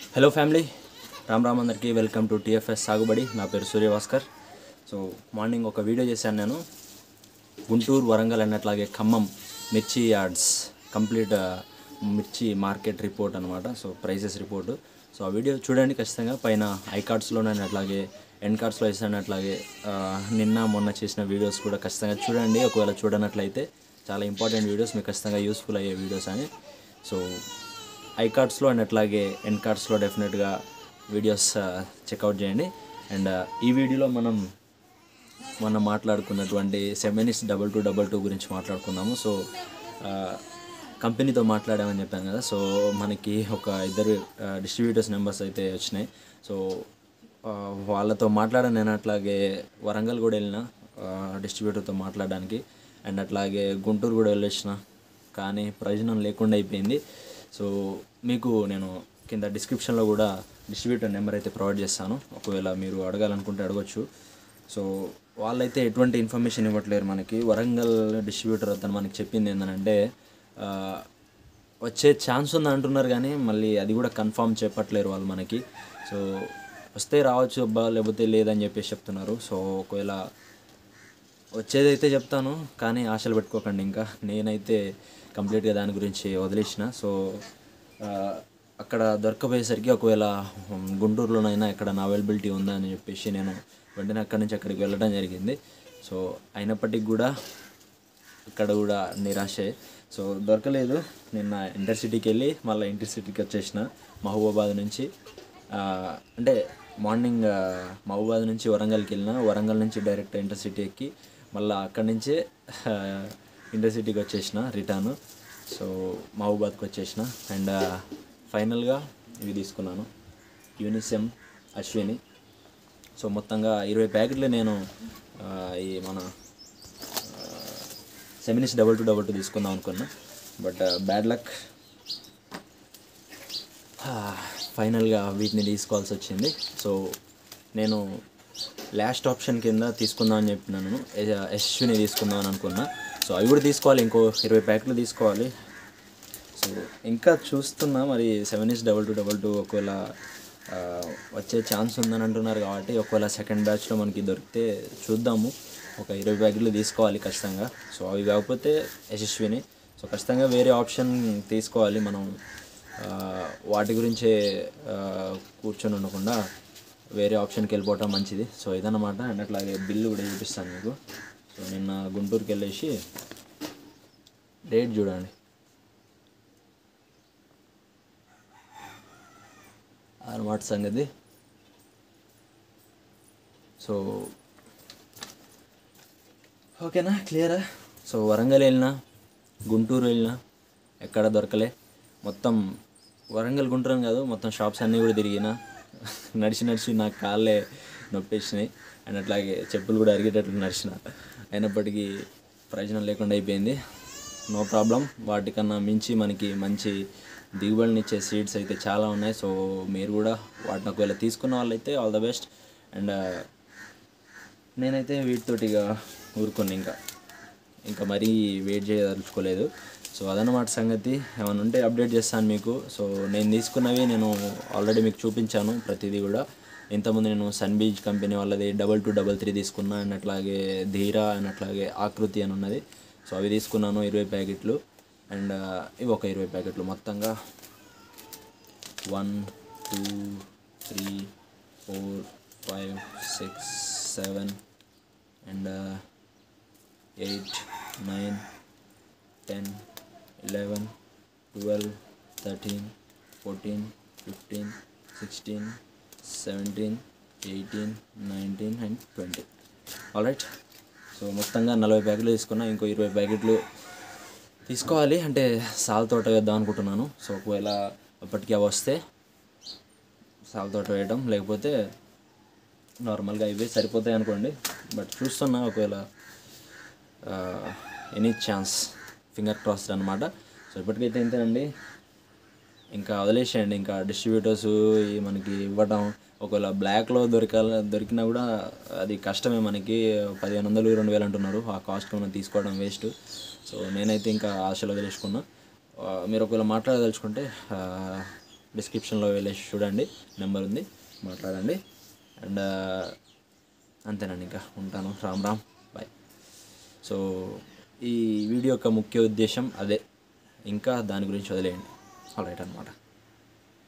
hello family Ram Ram అందరికీ welcome to TFS సాగుబడి నా పేరు సూర్యభాస్కర్ సో మార్నింగ్ ఒక వీడియో చేశాను నేను గుంటూరు వరంగల్ అన్నట్లాగే ఖమ్మం మిర్చి యార్డ్స్ కంప్లీట్ ఆ, మిర్చి మార్కెట్ రిపోర్ట్ అనమాట సో ప్రైసెస్ రిపోర్టు సో ఆ వీడియో చూడండి ఖచ్చితంగా పైన ఐ కార్డ్స్లోనే అట్లాగే ఎండ్ కార్డ్స్లో వేసాను అట్లాగే ఆ, నిన్న మొన్న చేసిన వీడియోస్ కూడా ఖచ్చితంగా చూడండి ఒకవేళ చూడనట్లయితే చాలా ఇంపార్టెంట్ వీడియోస్ మీకు ఖచ్చితంగా యూస్ఫుల్ అయ్యే వీడియోస్ అని సో ఐ కార్డ్స్లో అండ్ అట్లాగే ఎండ్ కార్డ్స్లో డెఫినెట్గా వీడియోస్ చెక్అవుట్ చేయండి అండ్ ఈ వీడియోలో మనం మనం మాట్లాడుకున్నటువంటి Seminis double two double two గురించి మాట్లాడుకుందాము సో ఆ, కంపెనీతో మాట్లాడామని చెప్పాను కదా సో మనకి ఒక ఇద్దరు డిస్ట్రిబ్యూటర్స్ నెంబర్స్ అయితే వచ్చినాయి సో ఆ, వాళ్ళతో మాట్లాడాను నేను అట్లాగే వరంగల్ కూడా వెళ్ళిన డిస్ట్రిబ్యూటర్తో మాట్లాడడానికి అండ్ అట్లాగే గుంటూరు కూడా వెళ్ళొచ్చిన కానీ ప్రయోజనం లేకుండా అయిపోయింది సో మీకు నేను కింద డిస్క్రిప్షన్లో కూడా డిస్ట్రిబ్యూటర్ నెంబర్ అయితే ప్రొవైడ్ చేస్తాను ఒకవేళ మీరు అడగాలనుకుంటే అడగొచ్చు సో వాళ్ళైతే ఎటువంటి ఇన్ఫర్మేషన్ ఇవ్వట్లేరు మనకి వరంగల్ డిస్ట్రిబ్యూటర్ అతను మనకి చెప్పింది ఏంటంటే ఆ, వచ్చే ఛాన్స్ ఉంది అంటున్నారు కానీ మళ్ళీ అది కూడా కన్ఫామ్ చెప్పట్లేరు వాళ్ళు మనకి సో వస్తే రావచ్చు అబ్బా లేకపోతే లేదని చెప్పేసి చెప్తున్నారు సో ఒకవేళ వచ్చేదైతే చెప్తాను కానీ ఆశలు పెట్టుకోకండి ఇంకా నేనైతే కంప్లీట్గా దాని గురించి వదిలేసిన సో ఆ, అక్కడ దొరకపోయేసరికి ఒకవేళ ఉమ్, గుంటూరులోనైనా ఎక్కడ నా అవైలబిలిటీ ఉందా అని చెప్పేసి నేను వెంటనే అక్కడి నుంచి అక్కడికి వెళ్ళడం జరిగింది సో అయినప్పటికీ కూడా ఇక్కడ కూడా నిరాశే సో దొరకలేదు నిన్న ఇంటర్సిటీకి వెళ్ళి మళ్ళీ ఇంటర్సిటీకి వచ్చేసిన మహబూబాబాద్ నుంచి ఆ, అంటే మార్నింగ్ ఆ, మహబూబాబాద్ నుంచి వరంగల్కి వెళ్ళిన వరంగల్ నుంచి డైరెక్ట్ ఇంటర్సిటీ ఎక్కి మళ్ళీ అక్కడి నుంచే ఆ, ఇంటర్సిటీకి వచ్చేసిన రిటర్న్ సో మహబూబాద్కి వచ్చేసిన అండ్ ఫైనల్గా ఇవి తీసుకున్నాను యూనిసెమ్ అశ్విని సో మొత్తంగా ఇరవై ప్యాకెట్లు నేను ఆ, ఈ మన Seminis double two double two తీసుకుందాం అనుకున్నా బట్ బ్యాడ్ లక్ ఫైనల్గా వీటిని తీసుకోవాల్సి వచ్చింది సో నేను లాస్ట్ ఆప్షన్ కింద తీసుకుందాం అని చెప్పినాను యశ్విని తీసుకుందాం అని అనుకున్నా సో అవి కూడా తీసుకోవాలి ఇంకో ఇరవై ప్యాకెట్లు తీసుకోవాలి సో ఇంకా చూస్తున్నా మరి Seminis double two double two ఒకవేళ ఆ, వచ్చే ఛాన్స్ ఉందని అంటున్నారు కాబట్టి ఒకవేళ సెకండ్ బ్యాచ్లో మనకి దొరికితే చూద్దాము ఒక ఇరవై ప్యాకెట్లు తీసుకోవాలి ఖచ్చితంగా సో అవి కాకపోతే యశస్విని సో ఖచ్చితంగా వేరే ఆప్షన్ తీసుకోవాలి మనం ఆ, వాటి గురించే ఆ, కూర్చొని ఉండకుండా వేరే ఆప్షన్కి వెళ్ళిపోవటం మంచిది సో ఇదన్నమాట అండ్ అట్లాగే బిల్లు కూడా చూపిస్తాను మీకు సో నిన్న గుంటూరుకి వెళ్ళేసి డేట్ చూడండి అనమాట సంగతి సో ఓకేనా క్లియరా సో వరంగల్ వెళ్ళినా గుంటూరు వెళ్ళినా ఎక్కడ దొరకలే మొత్తం వరంగల్ గుంటూరు అని కాదు మొత్తం షాప్స్ అన్నీ కూడా తిరిగిన నడిచి నడిచి నా కాళ్ళే నొప్పేసినాయి అండ్ అట్లాగే చెప్పులు కూడా అరిగేటట్లు నడిచిన అయినప్పటికీ ప్రయోజనం లేకుండా అయిపోయింది నో ప్రాబ్లం వాటికన్నా మించి మనకి మంచి దిగుబడిని ఇచ్చే సీడ్స్ అయితే చాలా ఉన్నాయి సో మీరు కూడా వాటిని ఒకవేళ తీసుకున్న వాళ్ళైతే ఆల్ ద బెస్ట్ అండ్ నేనైతే వీటితోటి ఇక ఊరుకుని ఇంకా ఇంకా మరీ వెయిట్ చేయదలుచుకోలేదు సో అదనమాట సంగతి ఏమైనా ఉంటే అప్డేట్ చేస్తాను మీకు సో నేను తీసుకున్నవి నేను ఆల్రెడీ మీకు చూపించాను ప్రతిదీ కూడా ఇంతకుముందు నేను సన్ బీచ్ కంపెనీ వాళ్ళది డబల్ టూ డబల్ త్రీ తీసుకున్నా అండ్ అట్లాగే ధీరా అండ్ అట్లాగే ఆకృతి అని ఉన్నది సో అవి తీసుకున్నాను ఇరవై ప్యాకెట్లు అండ్ ఇవి ఒక ఇరవై ప్యాకెట్లు మొత్తంగా one two three four five six seven and eight nine ten eleven twelve thirteen fourteen fifteen sixteen seventeen eighteen nineteen and twenty alright so మొత్తంగా నలభై ప్యాకెట్లు తీసుకున్నా ఇంకో ఇరవై ప్యాకెట్లు తీసుకోవాలి అంటే సాల్ తోట వేద్దాం అనుకుంటున్నాను సో ఒకవేళ అప్పటికి అవి వస్తే సాల్ తోట వేయడం లేకపోతే నార్మల్గా ఇవే సరిపోతాయి అనుకోండి బట్ చూస్తున్నా ఒకవేళ ఎనీ ఛాన్స్ ఫింగర్ క్రాస్డ్ అనమాట సో ఇప్పటికైతే ఇంతేనండి ఇంకా వదిలేసేయండి ఇంకా డిస్ట్రిబ్యూటర్స్ మనకి ఇవ్వడం ఒకవేళ బ్లాక్లో దొరకాల దొరికినా కూడా అది కష్టమే మనకి పదిహేను వందలు రెండు వేలు అంటున్నారు ఆ కాస్ట్ మనం తీసుకోవడం వేస్ట్ సో నేనైతే ఇంకా ఆశలు వదిలేసుకున్నా ఆ, మీరు ఒకవేళ మాట్లాడదలుచుకుంటే ఆ, డిస్క్రిప్షన్లో వెళ్ళేసి చూడండి నెంబర్ ఉంది మాట్లాడండి అండ్ అంతేనండి ఇంకా ఉంటాను రామ్ రామ్ బాయ్ సో ఈ వీడియో యొక్క ముఖ్య ఉద్దేశం అదే ఇంకా దాని గురించి వదిలేయండి ఆల్ రైట్ అనమాట